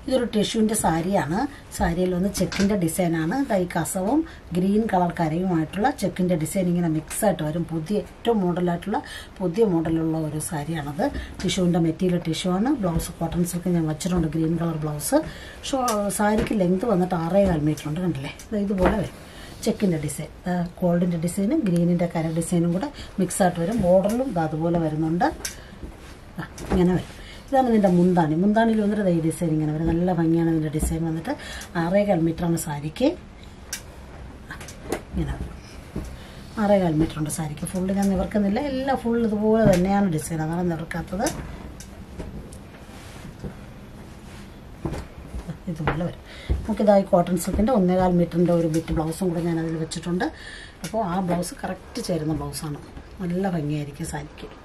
ഇതൊരു ടിഷ്യൂവിൻ്റെ സാരിയാണ് സാരിയിൽ വന്ന് ചെക്കിൻ്റെ ഡിസൈനാണ് ഈ കസവും ഗ്രീൻ കളർ കരയുമായിട്ടുള്ള ചെക്കിൻ്റെ ഡിസൈൻ ഇങ്ങനെ മിക്സ് ആയിട്ട് വരും പുതിയ ഏറ്റവും മോഡലായിട്ടുള്ള പുതിയ മോഡലുള്ള ഒരു സാരിയാണത് ടിഷ്യൂവിൻ്റെ മെറ്റീരിയൽ ടിഷ്യൂ ആണ് ബ്ലൗസ് കോട്ടൺ സിൽക്ക് ഞാൻ വെച്ചിട്ടുണ്ട് ഗ്രീൻ കളർ ബ്ലൗസ് ഷോ സാരിക്ക് ലെങ്ത് വന്നിട്ട് ആറേകാൽ മീറ്റർ ഉണ്ട് കണ്ടില്ലേ ദേ ഇതുപോലെ വരും ചെക്കിൻ്റെ ഡിസൈൻ ഗോൾഡിൻ്റെ ഡിസൈനും ഗ്രീനിൻ്റെ കര ഡിസൈനും കൂടെ മിക്സായിട്ട് വരും ബോർഡറിലും ഇത് അതുപോലെ വരുന്നുണ്ട് ആ, ഇങ്ങനെ വരും ഇതാണ് ഇതിൻ്റെ മുന്താണി മുന്താണിയിൽ വന്നിട്ട് ദേ ഈ ഡിസൈൻ ഇങ്ങനെ വരും നല്ല ഭംഗിയാണ് ഇതിൻ്റെ ഡിസൈൻ വന്നിട്ട് ആറേകാൽ മീറ്ററാണ് സാരിക്ക് ആ, ഇങ്ങനെ വരും. ആറേകാൽ മീറ്റർ ഉണ്ട് സാരിക്ക് ഫുള്ള് ഞാൻ നിവർക്കുന്നില്ല എല്ലാം ഫുൾ ഇതുപോലെ തന്നെയാണ് ഡിസൈൻ അതാണ് നിവർക്കാത്തത് ഇതുപോലെ വരും നമുക്കിതായി കോട്ടൺ സിൽക്കിൻ്റെ ഒന്നേകാൽ മീറ്ററിൻ്റെ ഒരു ബിറ്റ് ബ്ലൗസും കൂടെ ഞാൻ അതിൽ വെച്ചിട്ടുണ്ട് അപ്പോൾ ആ ബ്ലൗസ് കറക്റ്റ് ചേരുന്ന ബ്ലൗസാണ് നല്ല ഭംഗിയായിരിക്കും സാരിക്ക്